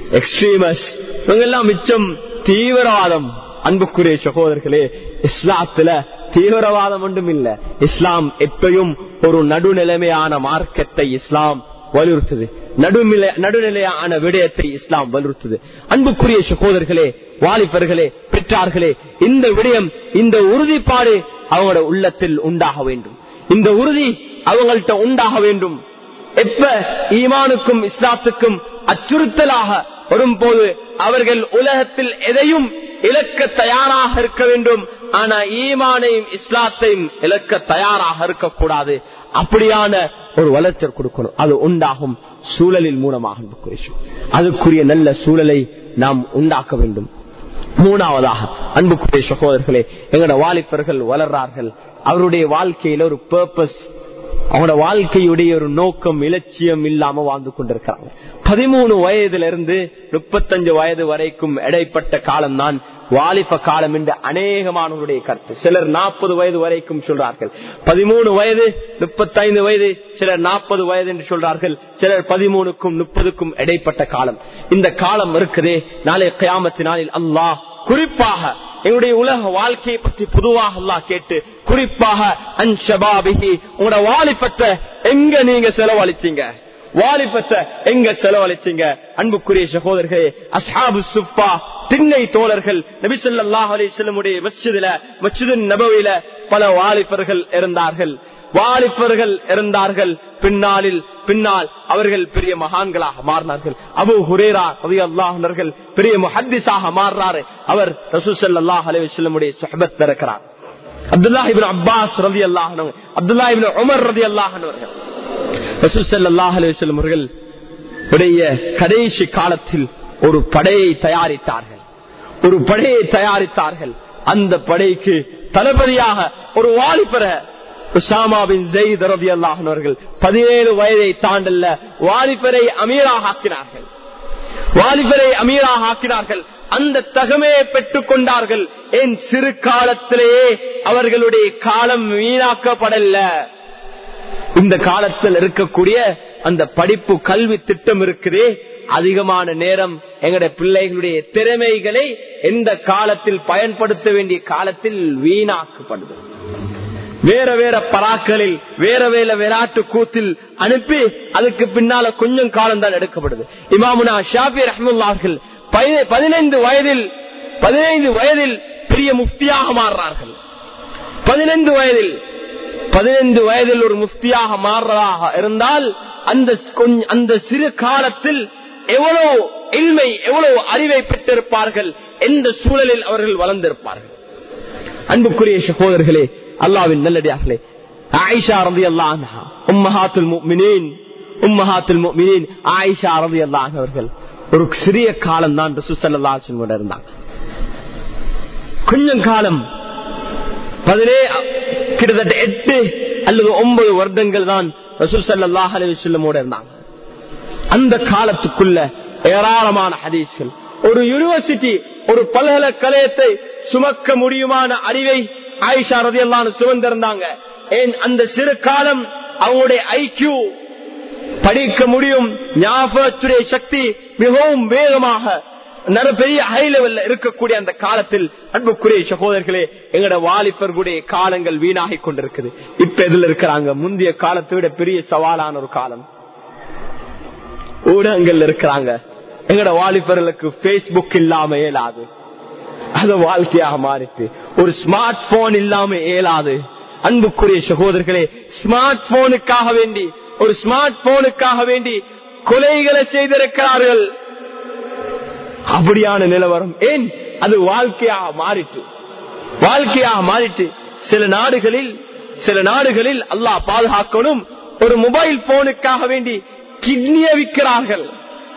எக்ஸ்ட்ரீமஸ் இவங்க எல்லாம் மிச்சம் தீவிரவாதம் அன்புக்குரிய சகோதரர்களே இஸ்லாத்துல தீவிரவாதம் ஒன்றும் இல்ல இஸ்லாம் எப்பயும் ஒரு நடுநிலைமையான மார்க்கத்தை இஸ்லாம் வலியுறுத்துது நடுநிலை நடுநிலையான விடயத்தை இஸ்லாம் வலியுறுத்துது அன்புக்குரிய சகோதரர்களே வாலிபர்களே பெற்றார்களே இந்த விடயம் இந்த உறுதிப்பாடு அவங்களோட உள்ளத்தில் உண்டாக வேண்டும் இந்த உறுதி அவங்கள்ட்ட உண்டாக வேண்டும் எப்ப ஈமானுக்கும் இஸ்லாத்துக்கும் அச்சுறுத்தலாக வரும்போது அவர்கள் உலகத்தில் எதையும் இழக்க தயாராக இருக்க வேண்டும் ஆனா ஈமானையும் இஸ்லாத்தையும் இழக்க தயாராக இருக்கக்கூடாது அப்படியான ஒரு வளர்ச்சி கொடுக்கணும் அது உண்டாகும் சூழலின் மூலமாக அதுக்குரிய நல்ல சூழலை நாம் உண்டாக்க வேண்டும் மூணாவதாக அன்புக்குரிய சகோதரர்களே எங்களோட வாலிபர்கள் வளர்றார்கள் அவருடைய வாழ்க்கையில ஒரு பர்பஸ் அவனோட வாழ்க்கையுடைய ஒரு நோக்கம் இலட்சியம் இல்லாம வாழ்ந்து கொண்டிருக்கிறாங்க பதிமூணு வயதுல இருந்து முப்பத்தஞ்சு வயது வரைக்கும் இடைப்பட்ட காலம்தான் வாலிப காலம் என்று அநேகமானவருடைய கருத்து சிலர் நாற்பது வயது வரைக்கும் சொல்றார்கள் பதிமூணு வயது முப்பத்தைந்து வயது சிலர் நாற்பது வயது என்று சொல்றார்கள் சிலர் பதிமூணுக்கும் முப்பதுக்கும் இடைப்பட்ட காலம் இந்த காலம் இருக்குதே நாளை கயாமத்தினாலில் அல்லாஹ் குறிப்பாக எங்களுடைய உலக வாழ்க்கையை பற்றி பொதுவாக அல்லா கேட்டு குறிப்பாக அன்ஷபாபிகி உங்களோட வாலிபத்தை எங்க நீங்க செலவழிச்சீங்க வாலிபத்தை எங்க செலவழிச்சீங்க அன்புக்குரிய சகோதரர்களே அசாபு சுப்பா திண்ணை தோழர்கள் நபிசல்லாஹ் அலிஸ்லமுடைய மச்சிதுல மச்சிதின் நபவில பல வாலிபர்கள் இருந்தார்கள் வாலிபர்கள் இருந்தார்கள் பின்னாளில் பின்னால் அவர்கள் பெரிய மகான்களாக மாறினார்கள் அபு ஹுரேரா ரவி அல்லாஹர்கள் பெரிய முஹத்திஸாக மாறுறாரு அவர் ரசூசல்லாஹ் அலிவசல்லமுடைய சொஹபத் இருக்கிறார் அப்துல்லாஹிபின் அப்பாஸ் ரவி அல்லாஹன் அப்துல்லாஹிபின் உமர் ரதி அல்லாஹனவர்கள் ரசூசல்லாஹ் அலிவசல்லம் அவர்கள் உடைய கடைசி காலத்தில் ஒரு படையை தயாரித்தார்கள் ஒரு படையை தயாரித்தார்கள் அந்த படைக்கு தளபதியாக ஒரு வாலிபர உசாமாவின் ஜெயித் ரவி அல்லாஹர்கள் பதினேழு வயதை தாண்டல்ல வாலிபரை அமீராக ஆக்கினார்கள் வாலிபரை அமீராக ஆக்கினார்கள் அந்த தகமையை பெற்றுக் கொண்டார்கள் என் சிறு காலத்திலேயே அவர்களுடைய காலம் வீணாக்கப்படல இந்த காலத்தில் இருக்கக்கூடிய அந்த படிப்பு கல்வி திட்டம் இருக்குதே அதிகமான நேரம் எங்களுடைய பிள்ளைகளுடைய திறமைகளை எந்த காலத்தில் பயன்படுத்த வேண்டிய காலத்தில் வீணாக்கப்படுது வேற வேற பராக்களில் வேற வேற விளையாட்டு கூத்தில் அனுப்பி அதுக்கு பின்னால கொஞ்சம் காலம் தான் எடுக்கப்படுது இமாமுனா ஷாபி ரஹமுல்லார்கள் பதினைந்து வயதில் பதினைந்து வயதில் பெரிய முஃப்தியாக மாறுறார்கள் பதினைந்து வயதில் பதினைந்து வயதில் ஒரு முஃப்தியாக மாறுறதாக இருந்தால் அந்த அந்த சிறு காலத்தில் எவ்வளவு இல்மை எவ்வளவு அறிவை பெற்றிருப்பார்கள் எந்த சூழலில் அவர்கள் வளர்ந்திருப்பார்கள் அன்புக்குரிய சகோதரர்களே அல்லாவின் நல்லடியார்களே ஆயிஷா ரதி அல்லாஹா உம்மஹாத்துல் முஃமினீன் உம்மஹாத்துல் முஃமினீன் ஆயிஷா ரதி அல்லாஹ் அவர்கள் ஒரு சிறிய காலம் தான் ரசூசல்லாஹன் இருந்தாங்க கொஞ்சம் காலம் பதினே கிட்டத்தட்ட எட்டு அல்லது ஒன்பது வருடங்கள் தான் ரசூல் சல்லாஹ் அலிவசல்லமோட இருந்தாங்க அந்த காலத்துக்குள்ள ஏராளமான ஹதீஸ்கள் ஒரு யூனிவர்சிட்டி ஒரு பல்கலைக்கழகத்தை சுமக்க முடியுமான அறிவை ஆயிஷா ரதி எல்லாம் சுமந்திருந்தாங்க ஏன் அந்த சிறு காலம் அவங்களுடைய ஐக்கியூ படிக்க முடியும் ஞாபகத்துடைய சக்தி மிகவும் வேகமாக பெரிய ஹை லெவல்ல இருக்கக்கூடிய அந்த காலத்தில் அன்புக்குரிய சகோதரர்களே எங்கட வாலிபர்களுடைய காலங்கள் வீணாகி கொண்டிருக்குது இப்ப எதுல இருக்கிறாங்க முந்தைய காலத்தை விட பெரிய சவாலான ஒரு காலம் ஊடகங்கள் இருக்கிறாங்க எங்கட வாலிபர்களுக்கு பேஸ்புக் இல்லாம இயலாது அது வாழ்க்கையாக மாறிட்டு ஒரு ஸ்மார்ட் போன் இல்லாம இயலாது அன்புக்குரிய சகோதரர்களே ஸ்மார்ட் போனுக்காக வேண்டி ஒரு ஸ்மார்ட் போனுக்காக வேண்டி கொலைகளை செய்திருக்கிறார்கள் அப்படியான நிலவரம் ஏன் அது வாழ்க்கையாக மாறிட்டு வாழ்க்கையாக மாறிட்டு சில நாடுகளில் சில நாடுகளில் அல்லாஹ் பாதுகாக்கணும் ஒரு மொபைல் போனுக்காக வேண்டி கிட்னிய விற்கிறார்கள்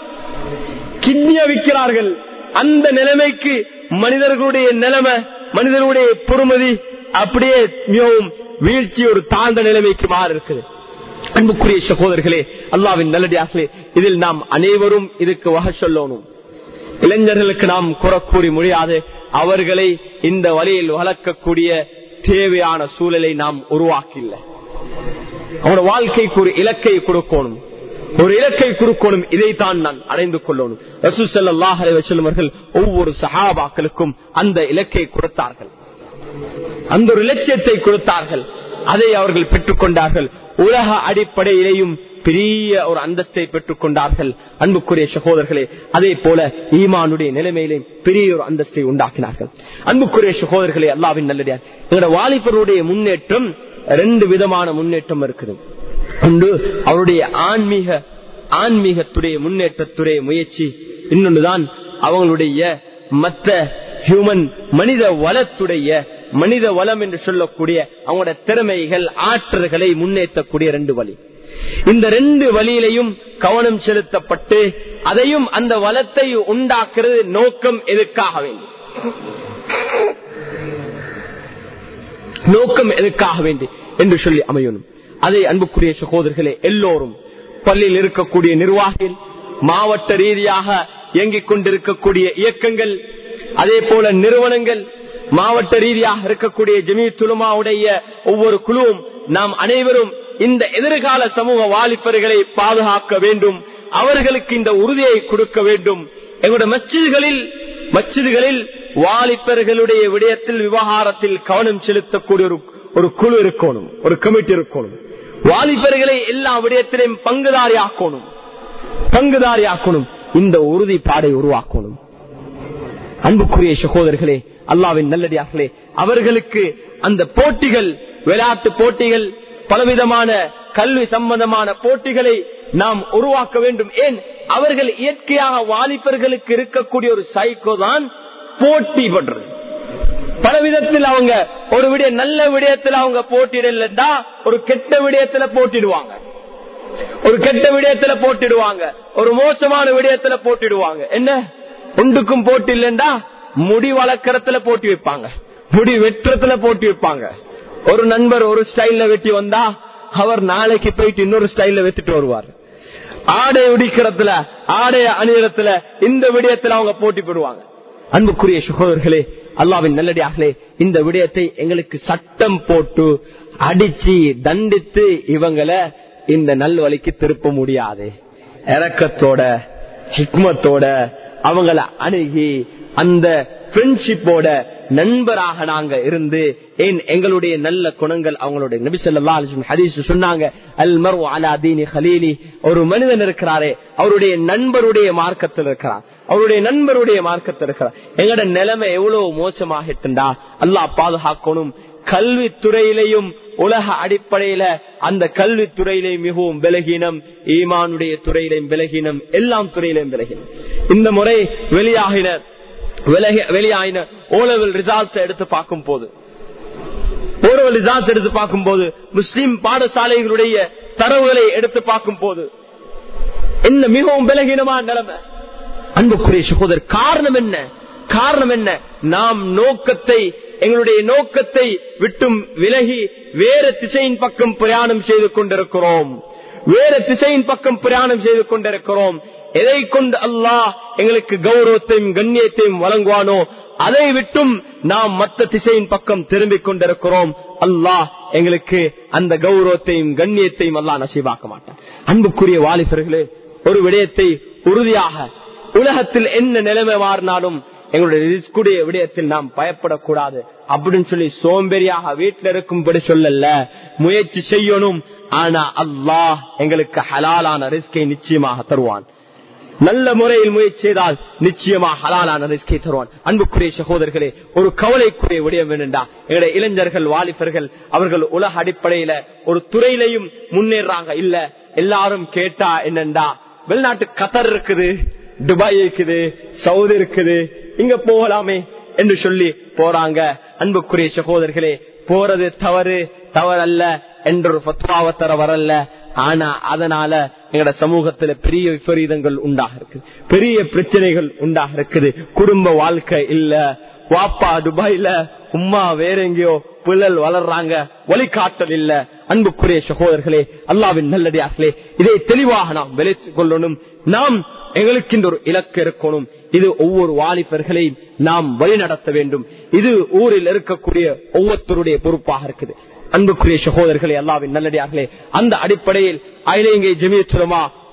கிட்னிய விற்கிறார்கள் அந்த நிலைமைக்கு மனிதர்களுடைய நிலைமை மனிதர்களுடைய பொறுமதி அப்படியே மிகவும் வீழ்ச்சி ஒரு தாழ்ந்த நிலைமைக்கு மாறி இருக்குது அன்புக்குரிய சகோதரர்களே அல்லாவின் நல்லடியார்களே இதில் நாம் அனைவரும் இதுக்கு வகை சொல்லணும் இளைஞர்களுக்கு நாம் குறை கூறி முடியாது அவர்களை இந்த வழியில் வளர்க்கக்கூடிய தேவையான சூழலை நாம் உருவாக்கில்ல அவனோட வாழ்க்கைக்கு ஒரு இலக்கை கொடுக்கணும் ஒரு இலக்கை குறுக்கணும் இதைத்தான் நான் அடைந்து கொள்ளணும் ரசூல் ஸல்லல்லாஹு அலைஹி வஸல்லம் அவர்கள் ஒவ்வொரு சஹாபாக்களுக்கும் அந்த இலக்கை கொடுத்தார்கள் அந்த ஒரு இலட்சியத்தை கொடுத்தார்கள் அதை அவர்கள் பெற்றுக் கொண்டார்கள் உலக அடிப்படையிலேயும் பெரிய ஒரு அந்தஸ்தை பெற்றுக் கொண்டார்கள் அன்புக்குரிய சகோதரர்களே அதே போல ஈமானுடைய நிலைமையிலே பெரிய ஒரு அந்தஸ்தை உண்டாக்கினார்கள் அன்புக்குரிய சகோதரர்களே அல்லாவின் நல்லடியார் எங்களோட வாலிபருடைய முன்னேற்றம் ரெண்டு விதமான முன்னேற்றம் இருக்குது ஒன்று அவருடைய ஆன்மீக ஆன்மீகத்துடைய முன்னேற்றத்துடைய முயற்சி இன்னொன்றுதான் அவங்களுடைய மற்ற ஹியூமன் மனித வளத்துடைய மனித வளம் என்று சொல்லக்கூடிய அவங்களோட திறமைகள் ஆற்றல்களை முன்னேற்றக்கூடிய ரெண்டு வழி இந்த ரெண்டு வழியிலையும் கவனம் செலுத்தப்பட்டு அதையும் அந்த வளத்தை உண்டாக்குறது நோக்கம் எதுக்காக வேண்டி நோக்கம் எதுக்காக வேண்டி என்று சொல்லி அமையணும் அதை அன்புக்குரிய சகோதரர்களே எல்லோரும் பள்ளியில் இருக்கக்கூடிய நிர்வாகிகள் மாவட்ட ரீதியாக இயங்கிக் கொண்டிருக்கக்கூடிய இயக்கங்கள் அதே போல நிறுவனங்கள் மாவட்ட ரீதியாக இருக்கக்கூடிய ஜமீத் துலுமாவுடைய ஒவ்வொரு குழுவும் நாம் அனைவரும் இந்த எதிர்கால சமூக வாலிபர்களை பாதுகாக்க வேண்டும் அவர்களுக்கு இந்த உறுதியை கொடுக்க வேண்டும் எங்களுடைய மச்சிதுகளில் மச்சிதுகளில் வாலிபர்களுடைய விடயத்தில் விவகாரத்தில் கவனம் செலுத்தக்கூடிய ஒரு ஒரு குழு இருக்கணும் ஒரு கமிட்டி இருக்கணும் வாலிபர்களை எல்லா விடயத்திலையும் பங்குதாரி ஆக்கணும் பங்குதாரி ஆக்கணும் இந்த உறுதிப்பாடை உருவாக்கணும் அன்புக்குரிய சகோதரர்களே அல்லாவின் நல்லடியார்களே அவர்களுக்கு அந்த போட்டிகள் விளையாட்டு போட்டிகள் பலவிதமான கல்வி சம்பந்தமான போட்டிகளை நாம் உருவாக்க வேண்டும் ஏன் அவர்கள் இயற்கையாக வாலிபர்களுக்கு இருக்கக்கூடிய ஒரு சைக்கோ தான் போட்டி பண்றது பல விதத்தில் அவங்க ஒரு விடய நல்ல விடயத்தில் அவங்க போட்டிடலா ஒரு கெட்ட விடயத்துல போட்டிடுவாங்க ஒரு கெட்ட விடயத்துல போட்டிடுவாங்க ஒரு மோசமான விடயத்துல போட்டிடுவாங்க என்ன ஒன்றுக்கும் போட்டி இல்லைண்டா முடி வளர்க்கறதுல போட்டி வைப்பாங்க முடி வெட்டுறதுல போட்டி வைப்பாங்க ஒரு நண்பர் ஒரு ஸ்டைல்ல வெட்டி வந்தா அவர் நாளைக்கு போயிட்டு இன்னொரு ஸ்டைல்ல வெட்டிட்டு வருவார் ஆடை உடிக்கிறதுல ஆடை அணியறதுல இந்த விடயத்துல அவங்க போட்டி போடுவாங்க அன்புக்குரிய சகோதரர்களே அல்லாவின் நல்லடியார்களே இந்த விடயத்தை எங்களுக்கு சட்டம் போட்டு அடிச்சு தண்டித்து இவங்களை இந்த நல்வழிக்கு திருப்ப முடியாது இறக்கத்தோட ஹிக்மத்தோட அவங்கள அணுகி அந்த ஃப்ரெண்ட்ஷிப்போட நண்பராக நாங்க இருந்து ஏன் எங்களுடைய நல்ல குணங்கள் அவங்களுடைய நபி சொல்லா ஹதீஸ் சொன்னாங்க அல் மரு அலா தீனி ஹலீலி ஒரு மனிதன் இருக்கிறாரே அவருடைய நண்பருடைய மார்க்கத்தில் இருக்கிறார் அவருடைய நண்பருடைய மார்க்கத்தில் இருக்கிறார் எங்களோட நிலைமை எவ்வளவு மோசமாகிட்டுண்டா அல்லாஹ் பாதுகாக்கணும் கல்வித்துறையிலையும் உலக அடிப்படையில அந்த கல்வித்துறையிலே மிகவும் விலகினம் ஈமானுடைய துறையிலையும் விலகினம் எல்லாம் துறையிலையும் விலகினம் இந்த முறை வெளியாகின வெளியாயின ஓலவில் ரிசால்ட்ஸ் எடுத்து பார்க்கும் போது ஓலவில் ரிசால்ட்ஸ் எடுத்து பார்க்கும் போது முஸ்லிம் பாடசாலைகளுடைய தரவுகளை எடுத்து பார்க்கும் போது என்ன மிகவும் விலகினமான நிலைமை அன்புக்குரிய சகோதரர் காரணம் என்ன காரணம் என்ன நாம் நோக்கத்தை எங்களுடைய நோக்கத்தை விட்டும் விலகி வேறு திசையின் பக்கம் பிரயாணம் செய்து கொண்டிருக்கிறோம் வேறு திசையின் பக்கம் பிரயாணம் செய்து கொண்டிருக்கிறோம் எதை கொண்டு அல்லாஹ் எங்களுக்கு கௌரவத்தையும் கண்ணியத்தையும் வழங்குவானோ அதை விட்டும் நாம் மற்ற திசையின் பக்கம் திரும்பிக் கொண்டிருக்கிறோம் அல்லாஹ் எங்களுக்கு அந்த கௌரவத்தையும் கண்ணியத்தையும் அல்லாஹ் நசீவாக்க மாட்டான் அன்புக்குரிய வாலிபர்களே ஒரு விடயத்தை உறுதியாக உலகத்தில் என்ன நிலைமை மாறினாலும் எங்களுடைய ரிஸ்குடைய விடயத்தில் நாம் பயப்படக்கூடாது அப்படின்னு சொல்லி சோம்பேறியாக வீட்டில் இருக்கும்படி சொல்லல முயற்சி செய்யணும் ஆனா அல்லாஹ் எங்களுக்கு ஹலாலான ரிஸ்கை நிச்சயமாக தருவான் நல்ல முறையில் முயற்சி செய்தால் நிச்சயமா ஹலாலான ரிஸ்கை தருவான் அன்புக்குரிய சகோதரர்களே ஒரு கவலைக்குரிய விடயம் வேணுண்டா எங்களுடைய இளைஞர்கள் வாலிபர்கள் அவர்கள் உலக அடிப்படையில ஒரு துறையிலையும் முன்னேறாங்க இல்ல எல்லாரும் கேட்டா என்னண்டா வெளிநாட்டு கத்தர் இருக்குது துபாய் இருக்குது சவுதி இருக்குது இங்க போகலாமே என்று சொல்லி போறாங்க அன்புக்குரிய சகோதரர்களே போறது தவறு தவறல்ல என்ற ஒரு பத்வாவை தர வரல ஆனா அதனால எங்கட சமூகத்துல பெரிய விபரீதங்கள் உண்டாக இருக்கு பெரிய பிரச்சனைகள் உண்டாக இருக்குது குடும்ப வாழ்க்கை இல்ல வாப்பா துபாயில உமா வேற எங்கேயோ பிள்ளல் வளர்றாங்க வழிகாட்டல் இல்ல அன்புக்குரிய சகோதரர்களே அல்லாவின் நல்லடியார்களே இதை தெளிவாக நாம் விளைத்துக் கொள்ளணும் நாம் எங்களுக்கு இந்த ஒரு இலக்கு இருக்கணும் இது ஒவ்வொரு வாலிபர்களையும் நாம் வழிநடத்த வேண்டும் இது ஊரில் இருக்கக்கூடிய ஒவ்வொருத்தருடைய பொறுப்பாக இருக்குது அன்புக்குரிய சகோதரர்களே அல்லாவின் நல்லடியார்களே அந்த அடிப்படையில் அகிலேங்கை ஜெமியத்துலமா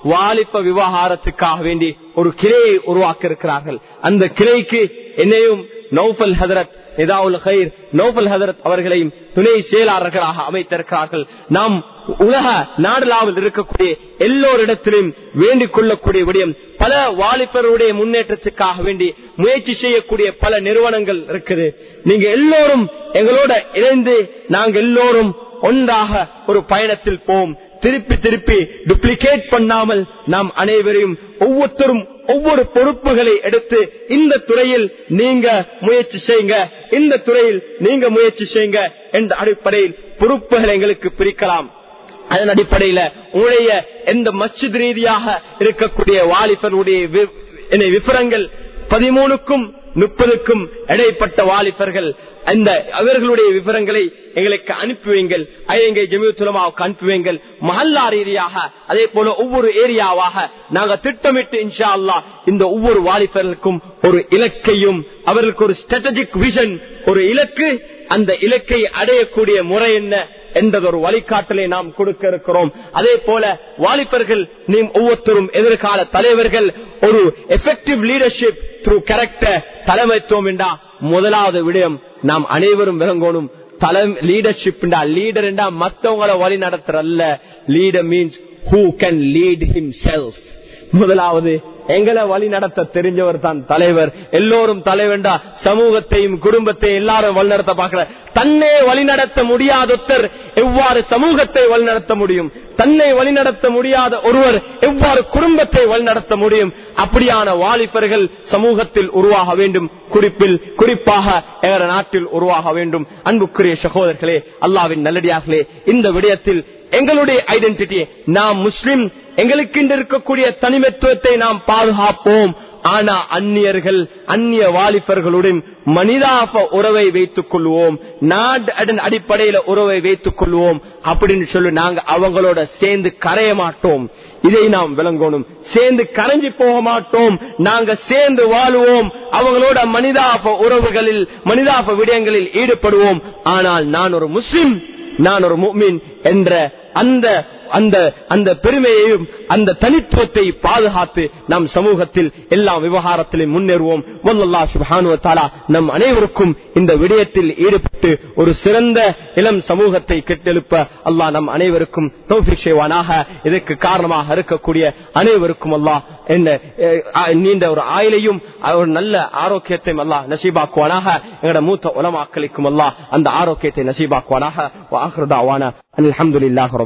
வாலிப விவகாரத்துக்காக வேண்டி ஒரு கிளையை உருவாக்க இருக்கிறார்கள் அந்த கிளைக்கு என்னையும் நௌஃபல் ஹதரத் நிதாவுல் ஹைர் நோபல் ஹதரத் அவர்களையும் துணை செயலாளர்களாக அமைத்திருக்கிறார்கள் நாம் உலக நாடலாவில் இருக்கக்கூடிய எல்லோரிடத்திலும் வேண்டிக் கொள்ளக்கூடிய விடயம் பல வாலிபருடைய முன்னேற்றத்துக்காக வேண்டி முயற்சி செய்யக்கூடிய பல நிறுவனங்கள் இருக்குது நீங்க எல்லோரும் எங்களோட இணைந்து நாங்கள் எல்லோரும் ஒன்றாக ஒரு பயணத்தில் போவோம் திருப்பி திருப்பி டுப்ளிகேட் பண்ணாமல் நாம் அனைவரையும் ஒவ்வொருத்தரும் ஒவ்வொரு பொறுப்புகளை எடுத்து இந்த துறையில் நீங்க முயற்சி செய்யுங்க இந்த துறையில் நீங்க முயற்சி செய்யுங்க என்ற அடிப்படையில் பொறுப்புகளை எங்களுக்கு பிரிக்கலாம் அதன் அடிப்படையில உங்களுடைய எந்த மஸ்ஜித் ரீதியாக இருக்கக்கூடிய வாலிபனுடைய விவரங்கள் பதிமூணுக்கும் முப்பதுக்கும் இடைப்பட்ட வாலிபர்கள் அந்த அவர்களுடைய விவரங்களை எங்களுக்கு அனுப்புவீங்கள் ஐயங்கை ஜமியுத்துலமாவுக்கு அனுப்புவீங்கள் மஹல்லா ரீதியாக அதே போல ஒவ்வொரு ஏரியாவாக நாங்க திட்டமிட்டு இன்ஷா அல்லா இந்த ஒவ்வொரு வாலிபர்களுக்கும் ஒரு இலக்கையும் அவர்களுக்கு ஒரு ஸ்ட்ராட்டஜிக் விஷன் ஒரு இலக்கு அந்த இலக்கை அடையக்கூடிய முறை என்ன என்றது ஒரு வழிகாட்டலை நாம் கொடுக்க இருக்கிறோம் அதே போல வாலிபர்கள் நீ ஒவ்வொருத்தரும் எதிர்கால தலைவர்கள் ஒரு எஃபெக்டிவ் லீடர்ஷிப் த்ரூ கேரக்டர் தலைமைத்துவம் என்றா முதலாவது விடயம் நாம் அனைவரும் விளங்கணும் தலை லீடர்ஷிப் லீடர் என்றா மத்தவங்களை வழி நடத்துறல்ல leader means who can lead himself முதலாவது எங்களை வழி நடத்த தெரிஞ்சவர் தான் தலைவர் எல்லோரும் தலைவண்டா சமூகத்தையும் குடும்பத்தையும் எல்லாரும் வழிநடத்த பார்க்கிற தன்னை வழிநடத்த முடியாதொத்தர் எவ்வாறு சமூகத்தை வழிநடத்த முடியும் தன்னை வழிநடத்த முடியாத ஒருவர் எவ்வாறு குடும்பத்தை வழிநடத்த முடியும் அப்படியான வாலிபர்கள் சமூகத்தில் உருவாக வேண்டும் குறிப்பில் குறிப்பாக எங்கள் நாட்டில் உருவாக வேண்டும் அன்புக்குரிய சகோதரர்களே அல்லாவின் நல்லடியார்களே இந்த விடயத்தில் எங்களுடைய ஐடென்டிட்டி நாம் முஸ்லிம் எங்களுக்கு இருக்கக்கூடிய தனிமத்துவத்தை நாம் பாதுகாப்போம் ஆனா அந்நியர்கள் அந்நிய வாலிபர்களுடன் மனிதாப உறவை வைத்துக் கொள்வோம் நாடு அடிப்படையில உறவை வைத்துக் கொள்வோம் அப்படின்னு சொல்லி நாங்க அவங்களோட சேர்ந்து கரைய மாட்டோம் இதை நாம் விளங்கணும் சேர்ந்து கரைஞ்சி போக மாட்டோம் நாங்க சேர்ந்து வாழுவோம் அவங்களோட மனிதாப உறவுகளில் மனிதாப விடயங்களில் ஈடுபடுவோம் ஆனால் நான் ஒரு முஸ்லிம் நான் ஒரு முக்மின் என்ற அந்த அந்த அந்த பெருமையையும் அந்த தனித்துவத்தை பாதுகாத்து நம் சமூகத்தில் எல்லா விவகாரத்திலும் முன்னேறுவோம் வல்லல்லா சுபானு தாலா நம் அனைவருக்கும் இந்த விடயத்தில் ஈடுபட்டு ஒரு சிறந்த இளம் சமூகத்தை கெட்டெழுப்ப அல்லாஹ் நம் அனைவருக்கும் தௌஃபிக் செய்வானாக இதற்கு காரணமாக இருக்கக்கூடிய அனைவருக்கும் அல்லாஹ் என்ன நீண்ட ஒரு ஆயிலையும் ஒரு நல்ல ஆரோக்கியத்தையும் அல்லாஹ் நசீபாக்குவானாக எங்களோட மூத்த உலமாக்களுக்கும் அல்லாஹ் அந்த ஆரோக்கியத்தை நசீபாக்குவானாக அல்ஹம்துலில்லாஹ்